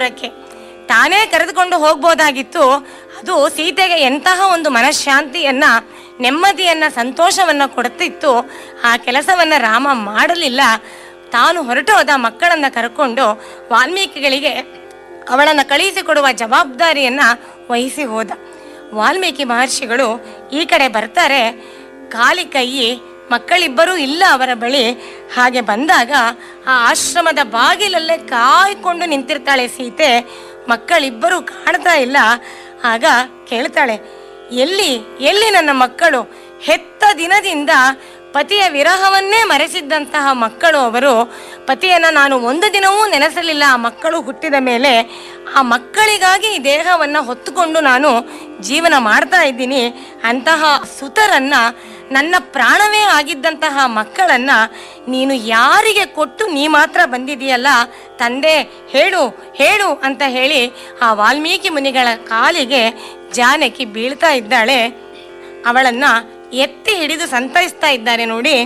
ಅಂತಃಪುರಕ್ಕೆ ತಾನೇ ಕರೆದುಕೊಂಡು ಹೋಗ್ಬೋದಾಗಿತ್ತು ಅದು ಸೀತೆಗೆ ಎಂತಹ ಒಂದು ಮನಃಶಾಂತಿಯನ್ನ ನೆಮ್ಮದಿಯನ್ನ ಸಂತೋಷವನ್ನ ಕೊಡುತ್ತಿತ್ತು ಆ ಕೆಲಸವನ್ನ ರಾಮ ಮಾಡಲಿಲ್ಲ ತಾನು ಹೊರಟೋದ ಮಕ್ಕಳನ್ನ ಕರ್ಕೊಂಡು ವಾಲ್ಮೀಕಿಗಳಿಗೆ ಅವಳನ್ನು ಕಳುಹಿಸಿಕೊಡುವ ಜವಾಬ್ದಾರಿಯನ್ನ ವಹಿಸಿ ಹೋದ ವಾಲ್ಮೀಕಿ ಮಹರ್ಷಿಗಳು ಈ ಕಡೆ ಬರ್ತಾರೆ ಖಾಲಿ ಕೈ ಮಕ್ಕಳಿಬ್ಬರೂ ಇಲ್ಲ ಅವರ ಬಳಿ ಹಾಗೆ ಬಂದಾಗ ಆ ಆಶ್ರಮದ ಬಾಗಿಲಲ್ಲೇ ಕಾಯ್ಕೊಂಡು ನಿಂತಿರ್ತಾಳೆ ಸೀತೆ ಮಕ್ಕಳಿಬ್ಬರೂ ಕಾಣ್ತಾ ಇಲ್ಲ ಆಗ ಕೇಳ್ತಾಳೆ ಎಲ್ಲಿ ಎಲ್ಲಿ ನನ್ನ ಮಕ್ಕಳು ಹೆತ್ತ ದಿನದಿಂದ ಪತಿಯ ವಿರಹವನ್ನೇ ಮರೆಸಿದ್ದಂತಹ ಮಕ್ಕಳು ಅವರು ಪತಿಯನ್ನ ನಾನು ಒಂದು ದಿನವೂ ನೆನೆಸಲಿಲ್ಲ ಆ ಮಕ್ಕಳು ಹುಟ್ಟಿದ ಮೇಲೆ ಆ ಮಕ್ಕಳಿಗಾಗಿ ಈ ದೇಹವನ್ನ ಹೊತ್ತುಕೊಂಡು ನಾನು ಜೀವನ ಮಾಡ್ತಾ ಇದ್ದೀನಿ ಅಂತಹ ಸುತರನ್ನ ನನ್ನ ಪ್ರಾಣವೇ ಆಗಿದ್ದಂತಹ ಮಕ್ಕಳನ್ನ ನೀನು ಯಾರಿಗೆ ಕೊಟ್ಟು ನೀ ಮಾತ್ರ ಬಂದಿದೆಯಲ್ಲ ತಂದೆ ಹೇಳು ಹೇಳು ಅಂತ ಹೇಳಿ ಆ ವಾಲ್ಮೀಕಿ ಮುನಿಗಳ ಕಾಲಿಗೆ ಜಾನಕಿ ಬೀಳ್ತಾ ಇದ್ದಾಳೆ ಅವಳನ್ನ ಎತ್ತಿ ಹಿಡಿದು ಸಂತೈಸ್ತಾ ಇದ್ದಾರೆ ನೋಡಿ